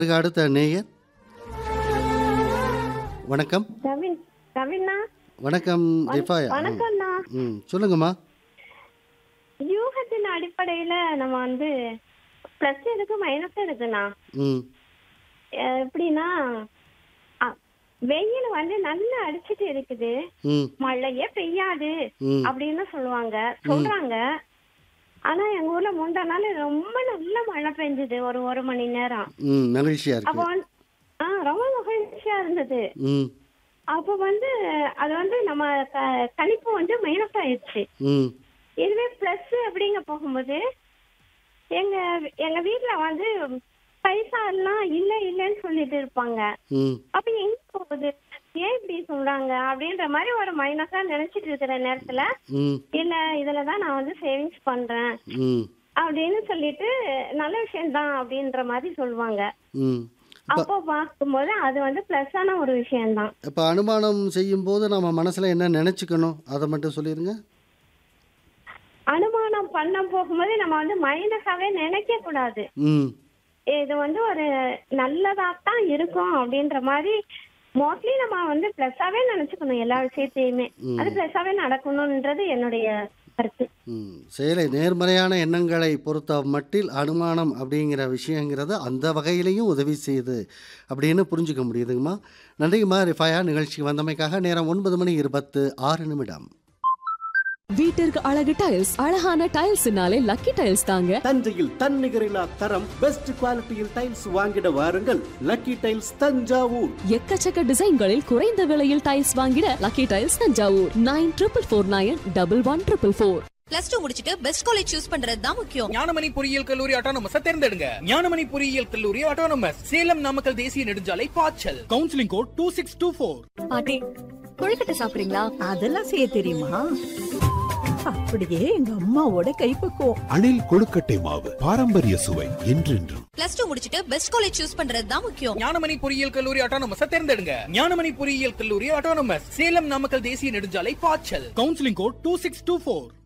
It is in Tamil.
அதுக்கு அடுத்த நேயர் வணக்கம் கவின் கவின்னா வணக்கம் ரிஃபாயா ம், வணக்கம்ண்ணா ம் சொல்லுங்கம்மா யூகத்தின் அடிப்படையில நம்ம வந்து பிளஸ் இருக்கு மைனஸ் இருக்குண்ணா ம் அஹ் எப்படின்னா அ- வெயில் வந்து நல்லா அடிச்சிட்டு இருக்குது ம் மழையே பெய்யாது ம் அப்படின்னு சொல்லுவாங்க சொல்றாங்க ஆனா எங்க ஊர்ல முந்தா நாள் ரொம்ப நல்ல மழை பெஞ்சது ஒரு ஒரு மணி நேரம் ம் மகிழ்ச்சியா அப்போ இருக்கு வந்து ஆ ரொம்ப மகிழ்ச்சியா இருந்தது ம் அப்போ வந்து அது வந்து நம்ம க- கணிப்பு வந்து மைனஸ் ஆயிடுச்சு ம் இதுவே பிளஸ் அப்படிங்க போகும்போது எங்க எங்க வீட்ல வந்து பைசா எல்லாம் இல்ல இல்லன்னு சொல்லிட்டு இருப்பாங்க ம் அப்ப எங்க போகுது ஏன் இப்படி சொல்றாங்க அப்படின்ற மாதிரி ஒரு மைனஸா நினைச்சிட்டு இருக்கிற நேரத்துல ம் இல்ல இதுலதான் நான் வந்து சேவிங்ஸ் பண்றேன் ம் அப்படின்னு சொல்லிட்டு நல்ல விஷயம்தான் அப்படின்ற மாதிரி சொல்லுவாங்க ம் அப்போ பார்க்கும்போது அது வந்து பிளஸ்ஸான ஒரு விஷயம்தான் இப்போ அனுமானம் செய்யும்போது நம்ம மனசில் என்ன நினச்சிக்கணும் அதை மட்டும் சொல்லிடுங்க அனுமானம் பண்ண போகும்போது நம்ம வந்து மைனஸாவே நினைக்க கூடாது ம் இது வந்து ஒரு நல்லதாத்தான் இருக்கும் அப்படின்ற மாதிரி மோஸ்ட்லி நம்ம வந்து பிளஸ்ஸாவே நினைச்சுக்கணும் எல்லா விஷயத்தையுமே அது பிளஸ்ஸாவே நடக்கணும்ன்றது என்னுடைய கருத்து ம் செயலை நேர்மறையான எண்ணங்களை பொறுத்த மட்டில் அனுமானம் அப்படிங்கிற விஷயங்கிறது அந்த வகையிலையும் உதவி செய்யுது அப்படின்னு புரிஞ்சுக்க முடியுதுங்கம்மா நன்றிங்கம்மா ரிஃபாயா நிகழ்ச்சிக்கு வந்தமைக்காக நேரம் ஒன்பது மணி இருபத்து ஆறு நிமிடம் வீட்டிற்கு அழகு டைல்ஸ் அழகான டைல்ஸ்னாலே லக்கி டைல்ஸ் தாங்க தஞ்சையில் தன்னிகரில்லா தரம் பெஸ்ட் குவாலிட்டியில் டைல்ஸ் வாங்கிட வாருங்கள் லக்கி டைல்ஸ் தஞ்சாவூர் எக்கச்சக்க டிசைன்களில் குறைந்த விலையில் டைல்ஸ் வாங்கிட lucky tiles Thanjavur nine triple four nine double one triple four plus two முடிச்சிட்டு பெஸ்ட் காலேஜ் சூஸ் பண்றது தான் முக்கியம் ஞானமணி பொறியியல் கல்லூரி ஆட்டோனமஸ் தேர்ந்தெடுங்க ஞானமணி பொறியியல் கல்லூரி ஆட்டோனமஸ் சேலம் நாமக்கல் தேசிய நெடுஞ்சாலை பாய்ச்சல் counselling code two six two four பாட்டி கொழுக்கட்டை சாப்பிடுறீங்களா அதெல்லாம் செய்ய தெரியுமா அப்படியே எங்க அம்மாவோட கைப்பக்குவம் அணில் கொழுக்கட்டை மாவு பாரம்பரிய சுவை என்றென்றும் பிளஸ் டூ முடிச்சிட்டு பெஸ்ட் காலேஜ் சூஸ் பண்றது தான் முக்கியம் ஞானமணி பொறியியல் கல்லூரி ஆட்டோனமஸ் தேர்ந்தெடுங்க ஞானமணி பொறியியல் கல்லூரி ஆட்டோனமஸ் சேலம் நாமக்கல் தேசிய நெடுஞ்சாலை பாய்ச்சல் counselling code two six two four